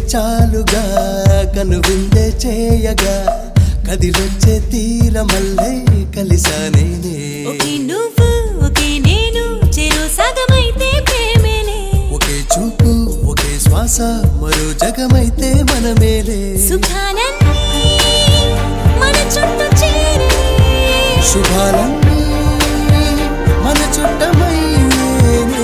చాలుగా కనువిందే చేయగా కదిలొచ్చే తీరమల్లే కలిసానేనే ఒకే నువ్వు ఒకే నేను చెరో సగమైతే ప్రేమేలే ఒకే చూపు ఒకే శ్వాస మరో జగమైతే మనమేలే సుఖాలన్నీ మన చుట్టూ చేరే శుభాలన్నీ మన చుట్టమయ్యేనే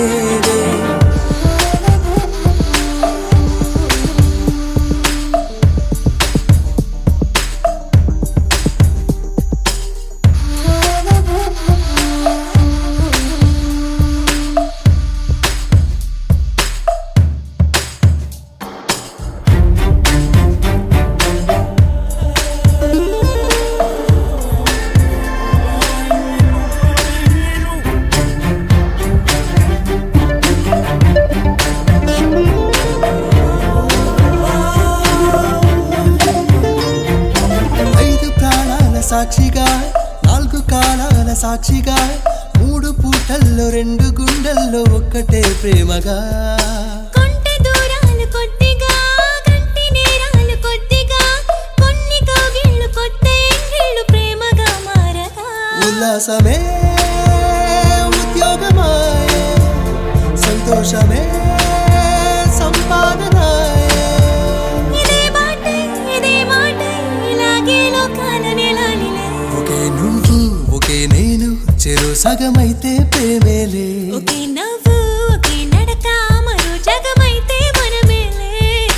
ఐదు ప్రాణాల సాక్షిగా నాలుగు కాలాల సాక్షిగా మూడు పూటల్లో రెండు గుండెల్లో ఒక్కటే ప్రేమగా కొంటె దూరాలు కొద్దిగా గంటి నేరాలు కొద్దిగా కొన్ని కౌగిళ్ళు కొత్త ఎంగిళ్ళు ప్రేమగా మారగా ఉల్లాసమే ఉద్యోగమాయే సంతోషమే సంపాదనాయే ఇదే బాటే ఇదే మాటే ఇలాగే లోకాల నెలాలిలే ఒకే నువ్వు ఒకే నేను చెరు సగమైతే ప్రేమేలే ఒకే నవ్వు ఒకే నడక మరో జగమైతే మనమేలే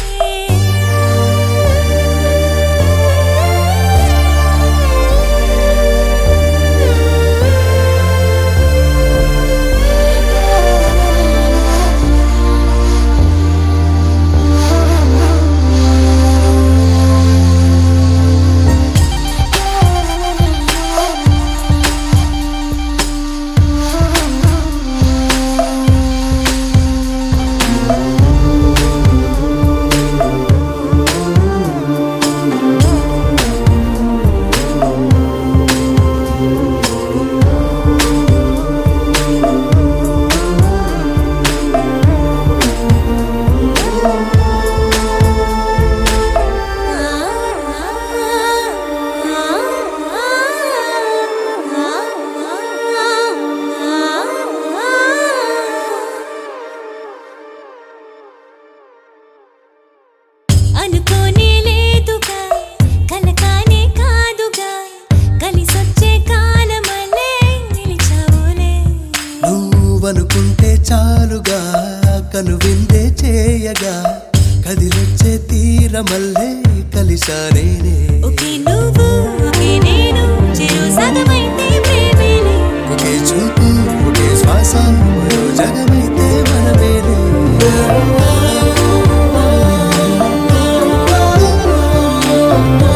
అనుకోనే లేదుగా కలకానే కాదుగా కలిసొచ్చే కాలమలే నిలిచావులే నువ్వనుకుంటే చాలుగా కనువిందే చేయగా కదిలొచ్చే తీరమల్లే కలిసానేనే ఒకే నువ్వు ఒకే నేను చెరు సగమైతే ప్రేమేలే ఒకే చూపు ఒకే శ్వాస మరో జగమైతే మనమేలే